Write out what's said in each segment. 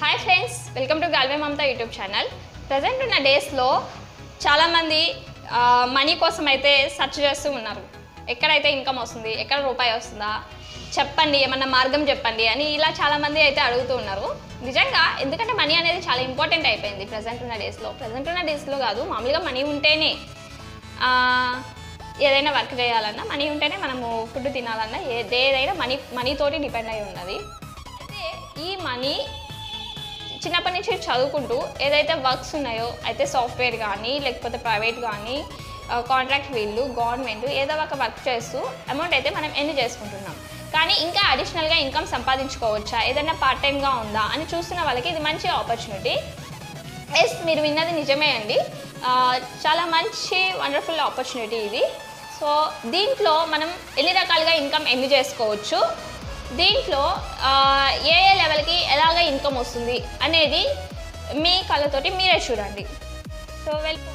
hi friends welcome to గాల్వే Mamata YouTube channel present ఉన్న డేస్లో చాలామంది మనీ కోసం అయితే సెర్చ్ చేస్తూ ఉన్నారు ఎక్కడైతే ఇన్కమ్ వస్తుంది ఎక్కడ రూపాయి వస్తుందా చెప్పండి ఏమన్నా మార్గం చెప్పండి అని ఇలా చాలామంది అయితే అడుగుతూ ఉన్నారు నిజంగా ఎందుకంటే మనీ అనేది చాలా ఇంపార్టెంట్ అయిపోయింది ప్రజెంట్ ఉన్న డేస్లో ప్రజెంట్ ఉన్న డేస్లో కాదు మామూలుగా మనీ ఉంటేనే ఆ, ఏదైనా వర్క్ చేయాలన్నా మనీ ఉంటేనే మనము ఫుడ్ తినాలన్నా ఏ- ఏదైనా మనీ మనీతోటి డిపెండ్ అయి ఉన్నది అయితే ఈ మనీ చిన్నప్పటి నుంచి చదువుకుంటూ ఏదైతే వర్క్స్ ఉన్నాయో అయితే సాఫ్ట్వేర్ కానీ లేకపోతే ప్రైవేట్ కానీ కాంట్రాక్ట్ వీళ్ళు గవర్నమెంట్ ఏదో ఒక వర్క్ చేస్తూ అమౌంట్ అయితే మనం ఎన్ని చేసుకుంటున్నాం కానీ ఇంకా అడిషనల్గా ఇన్కమ్ సంపాదించుకోవచ్చా ఏదైనా పార్ట్ టైమ్గా ఉందా అని చూస్తున్న వాళ్ళకి ఇది మంచి ఆపర్చునిటీ ఎస్ మీరు విన్నది నిజమే అండి ఆ, చాలా మంచి వండర్ఫుల్ ఆపర్చునిటీ ఇది సో దీంట్లో మనం ఎన్ని రకాలుగా ఇన్కమ్ ఎన్ని చేసుకోవచ్చు దీంట్లో ఆ, ఏ ఏ లెవెల్కి ఎలాగ ఇన్కమ్ వస్తుంది అనేది మీ కళ్ళతోటి మీరే చూడండి సో వెల్కమ్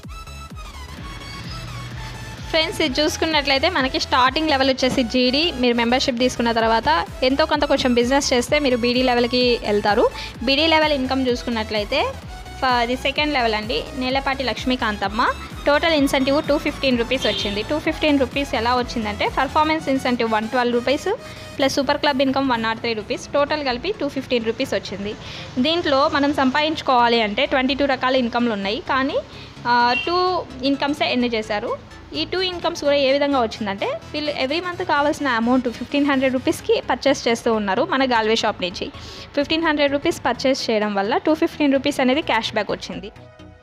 ఫ్రెండ్స్ ఇది చూసుకున్నట్లయితే మనకి స్టార్టింగ్ లెవెల్ వచ్చేసి జీడీ మీరు మెంబర్షిప్ తీసుకున్న తర్వాత ఎంతో కొంత కొంచెం బిజినెస్ చేస్తే మీరు బీడీ లెవెల్కి వెళ్తారు బీడీ లెవెల్ ఇన్కమ్ చూసుకున్నట్లయితే ఫ- అది సెకండ్ లెవెల్ అండి Nelapati Lakshmikanthamma total incentive two fifteen rupees వచ్చింది టూ ఫిఫ్టీన్ రూపీస్ ఎలా వచ్చిందంటే performance incentive one twelve rupees plus super club income one not three rupees total కలిపి టూ ఫిఫ్టీన్ రూపీస్ వచ్చింది దీంట్లో మనం సంపాదించుకోవాలి అంటే ట్వంటీ టూ రకాల ఇన్కమ్లు ఉన్నాయి కానీ టూ ఇన్కమ్సే ఎన్ని చేశారు ఈ టూ ఇన్కమ్స్ కూడా ఏ విధంగా వచ్చిందంటే వీళ్ళు ఎవ్రీ మంత్ కావాల్సిన అమౌంట్ ఫిఫ్టీన్ హండ్రెడ్ రూపీస్కి పర్చేస్ చేస్తూ ఉన్నారు మన గాల్వే షాప్ నుంచి ఫిఫ్టీన్ హండ్రెడ్ రూపీస్ పర్చేస్ చేయడం వల్ల టూ ఫిఫ్టీన్ రూపీస్ అనేది క్యాష్ బ్యాక్ వచ్చింది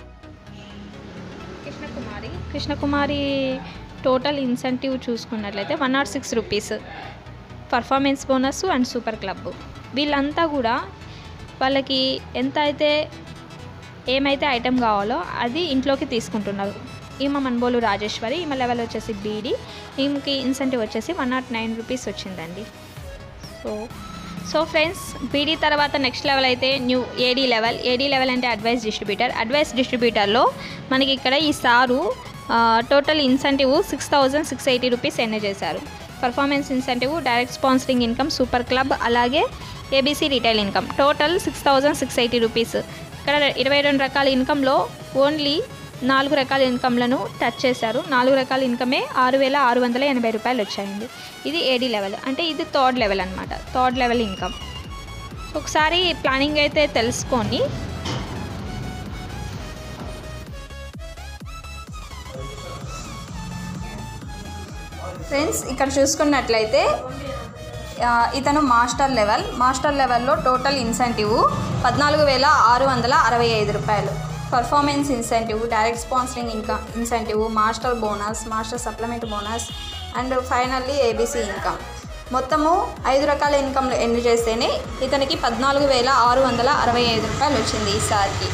కృష్ణకుమారి కృష్ణకుమారి టోటల్ ఇన్సెంటివ్ చూసుకున్నట్లయితే one not six rupees performance bonus and super club వీళ్ళంతా కూడా వాళ్ళకి ఎంత అయితే ఏమైతే ఐటెం కావాలో అది ఇంట్లోకి తీసుకుంటున్నారు ఈమె మన్బోలు రాజేశ్వరి ఈమె లెవెల్ వచ్చేసి బీడీ ఈమెకి ఇన్సెంటివ్ వచ్చేసి వన్ నాట్ నైన్ రూపీస్ వచ్చిందండి సో సో ఫ్రెండ్స్ బీడీ తర్వాత నెక్స్ట్ లెవెల్ అయితే new AD level AD level అంటే అడ్వైస్ డిస్ట్రిబ్యూటర్ అడ్వైస్ డిస్ట్రిబ్యూటర్లో మనకి ఇక్కడ ఈ sir total incentive six thousand six eighty rupees ఎన్న చేశారు performance incentive direct sponsoring income super club అలాగే ABC retail income total six thousand six eighty rupees ఇక్కడ ఇరవై రెండు రకాల ఇన్కంలో ఓన్లీ నాలుగు రకాల ఇన్కంలను టచ్ చేశారు నాలుగు రకాల ఇన్కమే ఆరు వేల ఆరు వందల ఎనభై రూపాయలు వచ్చాయండి ఇది ఏడీ లెవెల్ అంటే ఇది థర్డ్ లెవెల్ అనమాట థర్డ్ లెవెల్ ఇన్కమ్ ఒకసారి ప్లానింగ్ అయితే తెలుసుకొని ఫ్రెండ్స్ ఇక్కడ చూసుకున్నట్లయితే ఆ, ఇతను మాస్టర్ లెవెల్ మాస్టర్ లెవెల్లో టోటల్ ఇన్సెంటివ్ పద్నాలుగు వేల ఆరు వందల అరవై ఐదు రూపాయలు performance incentive direct sponsoring income incentive master bonus master supplement bonus and finally ABC income మొత్తము ఐదు రకాల ఇన్కమ్లు ఎన్ని చేస్తేనే ఇతనికి పద్నాలుగు వేల ఆరు వందల అరవై ఐదు రూపాయలు వచ్చింది ఈసారికి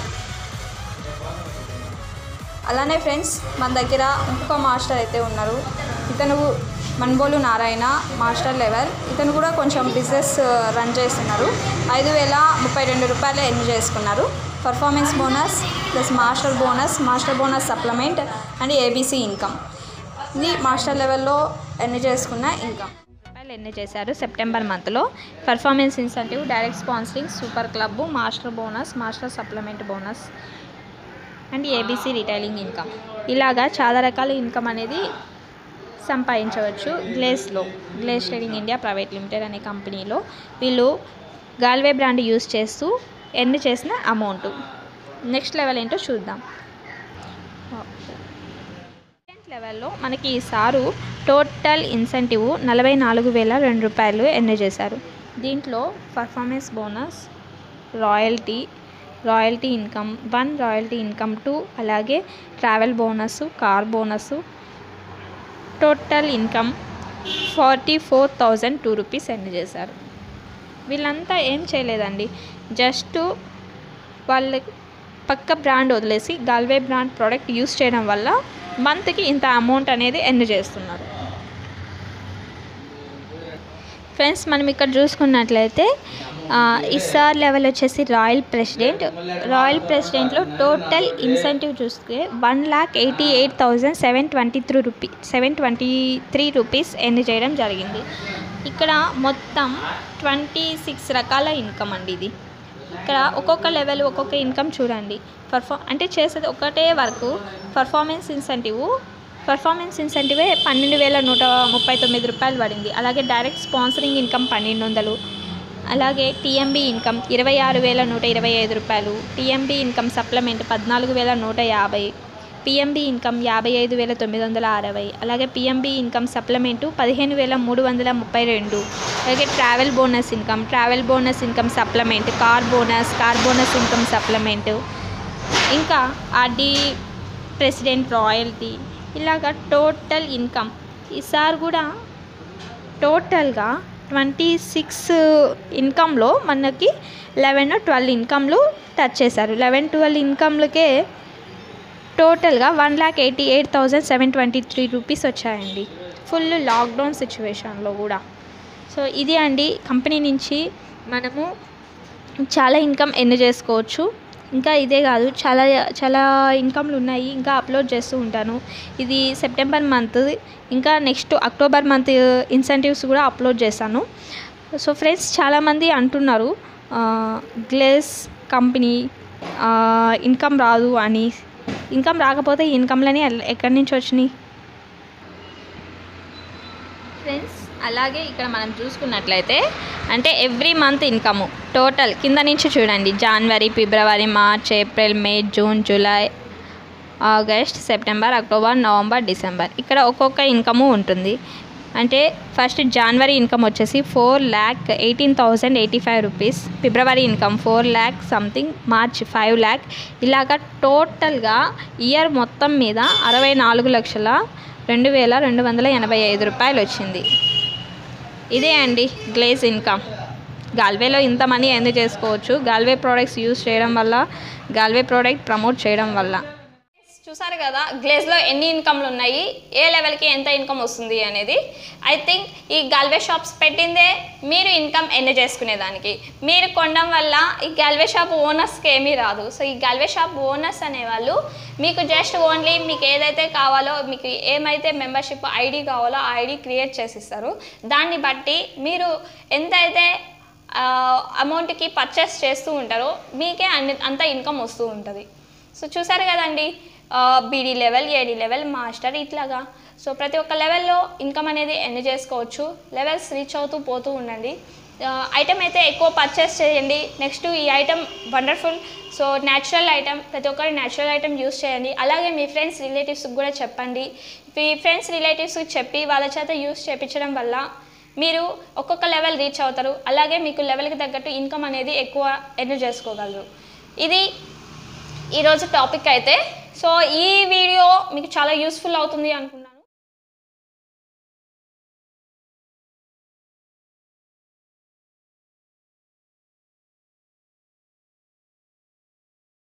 అలానే ఫ్రెండ్స్ మన దగ్గర ఇంకొక మాస్టర్ అయితే ఉన్నారు ఇతను మన్బోలు నారాయణ మాస్టర్ లెవెల్ ఇతను కూడా కొంచెం బిజినెస్ రన్ చేస్తున్నారు ఐదు వేల ముప్పై రెండు రూపాయలు ఎర్న్ చేసుకున్నారు performance bonus plus master bonus master bonus supplement and ABC income ఇది మాస్టర్ లెవెల్లో ఎర్న్ చేసుకున్న ఇన్కమ్ రూపాయలు ఎన్ని చేశారు సెప్టెంబర్ మంత్లో performance incentive direct sponsoring super club master bonus master supplement bonus and ABC retailing income ఇలాగా చాలా రకాల ఇన్కమ్ అనేది సంపాదించవచ్చు గ్లేస్లో Glaze trading India private limited అనే కంపెనీలో వీళ్ళు గాల్వే బ్రాండ్ యూస్ చేస్తూ ఎన్ని చేసిన అమౌంట్ నెక్స్ట్ లెవెల్ ఏంటో చూద్దాం సెకండ్ లెవెల్లో మనకి ఈ సారు టోటల్ ఇన్సెంటివ్ నలభై నాలుగు వేల రెండు రూపాయలు ఎర్న్ చేశారు దీంట్లో performance bonus royalty royalty income one royalty income two అలాగే travel bonus car bonus total income forty four thousand two rupees earn చేశారు వీళ్ళంతా ఏం చేయలేదండి జస్ట్ వాళ్ళ పక్క బ్రాండ్ వదిలేసి గాల్వే బ్రాండ్ ప్రోడక్ట్ యూస్ చేయడం వల్ల మంత్కి ఇంత అమౌంట్ అనేది ఎర్న్ చేస్తున్నారు ఫ్రెండ్స్ మనం ఇక్కడ చూసుకున్నట్లయితే ఆ, ఇస్సార్ లెవెల్ వచ్చేసి రాయల్ ప్రెసిడెంట్ రాయల్ ప్రెసిడెంట్లో టోటల్ ఇన్సెంటివ్ చూస్తే one lakh eighty eight thousand seven twenty three rupee seven twenty three rupees earn చేయడం జరిగింది ఇక్కడ మొత్తం ట్వంటీ సిక్స్ రకాల ఇన్కమ్ అండి ఇది ఇక్కడ ఒక్కొక్క లెవెల్ ఒక్కొక్క ఇన్కమ్ చూడండి పర్ఫా అంటే చేసేది ఒకటే వర్క్ పర్ఫార్మెన్స్ ఇన్సెంటివ్ పర్ఫార్మెన్స్ ఇన్సెంటివే పన్నెండు వేల నూట ముప్పై తొమ్మిది రూపాయలు పడింది అలాగే డైరెక్ట్ స్పాన్సరింగ్ ఇన్కమ్ పన్నెండు వందలు అలాగే టీఎంబీ ఇన్కమ్ ఇరవై ఆరు వేల నూట ఇరవై ఐదు రూపాయలు టీఎంబీ ఇన్కమ్ సప్లిమెంట్ పద్నాలుగు వేల నూట యాభై పిఎంబి ఇన్కమ్ యాభై ఐదు వేల తొమ్మిది వందల అరవై అలాగే పిఎంబి ఇన్కమ్ సప్లిమెంటు పదిహేను వేల మూడు వందల ముప్పై రెండు అలాగే travel bonus income travel bonus income supplement car bonus car bonus income supplement ఇంకా ఆర్డి ప్రెసిడెంట్ రాయల్టీ ఇలాగ టోటల్ ఇన్కమ్ ఈసారి కూడా టోటల్గా ట్వంటీ సిక్స్ ఇన్కంలో మనకి లెవెన్ ట్వెల్వ్ ఇన్కంలు టచ్ చేశారు లెవెన్ ట్వెల్వ్ ఇన్కంలకే టోటల్గా one lakh eighty eight thousand seven twenty three rupees వచ్చాయండి ఫుల్ లాక్డౌన్ సిచ్యువేషన్లో కూడా సో ఇది అండి కంపెనీ నుంచి మనము చాలా ఇన్కమ్ ఎర్న్ చేసుకోవచ్చు ఇంకా ఇదే కాదు చాలా చాలా ఇన్కమ్లు ఉన్నాయి ఇంకా అప్లోడ్ చేస్తూ ఉంటాను ఇది సెప్టెంబర్ మంత్ ఇంకా నెక్స్ట్ అక్టోబర్ మంత్ ఇన్సెంటివ్స్ కూడా అప్లోడ్ చేశాను సో ఫ్రెండ్స్ చాలామంది అంటున్నారు గ్లేస్ కంపెనీ ఇన్కమ్ రాదు అని ఇన్కమ్ రాకపోతే ఈ ఇన్కమ్లని ఎల్- ఎక్కడి నుంచి వచ్చినాయి ఫ్రెండ్స్ అలాగే ఇక్కడ మనం చూసుకున్నట్లయితే అంటే ఎవ్రీ మంత్ ఇన్కమ్ టోటల్ కింద నుంచి చూడండి జనవరి ఫిబ్రవరి March April May June July August September October November December ఇక్కడ ఒక్కొక్క ఇన్కము ఉంటుంది అంటే ఫస్ట్ జనవరి ఇన్కమ్ వచ్చేసి four lakh eighteen thousand eighty five rupees ఫిబ్రవరి income four lakh something March five lakh ఇలాగ టోటల్గా ఇయర్ మొత్తం మీద అరవై నాలుగు లక్షల రెండు వేల రెండు వందల ఎనభై ఐదు రూపాయలు వచ్చింది ఇదే అండి గ్లేజ్ ఇన్కమ్ గాల్వేలో ఇంత మనీ ఎందుకు చేసుకోవచ్చు గాల్వే ప్రోడక్ట్స్ యూస్ చేయడం వల్ల గాల్వే ప్రోడక్ట్ ప్రమోట్ చేయడం వల్ల చూసారు కదా గ్లేజ్లో ఎన్ని ఇన్కమ్లు ఉన్నాయి ఏ లెవెల్కి ఎంత ఇన్కమ్ వస్తుంది అనేది ఐ థింక్ ఈ గాల్వే షాప్స్ పెట్టిందే మీరు ఇన్కమ్ ఎర్న్ చేసుకునేదానికి మీరు కొనడం వల్ల ఈ గాల్వే షాప్ ఓనర్స్కి ఏమీ రాదు సో ఈ గాల్వే షాప్ ఓనర్స్ అనేవాళ్ళు మీకు జస్ట్ ఓన్లీ మీకు ఏదైతే కావాలో మీకు ఏమైతే మెంబర్షిప్ ఐడి కావాలో ఆ ఐడి క్రియేట్ చేసిస్తారు దాన్ని బట్టి మీరు ఎంతైతే అమౌంట్కి పర్చేస్ చేస్తూ ఉంటారో మీకే అన్ని అంత ఇన్కమ్ వస్తూ ఉంటుంది సో చూసారు కదండి BD level AD level master ఇట్లాగా సో ప్రతి ఒక్క లెవెల్లో ఇన్కమ్ అనేది ఎర్న్ చేసుకోవచ్చు లెవెల్స్ రీచ్ అవుతూ పోతూ ఉండండి ఐటమ్ అయితే ఎక్కువ పర్చేస్ చేయండి నెక్స్ట్ ఈ item wonderful so natural item ప్రతి ఒక్కరు న్యాచురల్ ఐటమ్ యూస్ చేయండి అలాగే మీ ఫ్రెండ్స్ రిలేటివ్స్కి కూడా చెప్పండి మీ ఫ్రెండ్స్ రిలేటివ్స్కి చెప్పి వాళ్ళ చేత యూస్ చేయించడం వల్ల మీరు ఒక్కొక్క లెవెల్ రీచ్ అవుతారు అలాగే మీకు లెవెల్కి తగ్గట్టు ఇన్కమ్ అనేది ఎక్కువ ఎర్న్ చేసుకోగలరు ఇది ఈరోజు టాపిక్ అయితే సో ఈ వీడియో మీకు చాలా యూస్ఫుల్ అవుతుంది అనుకుంటున్నాను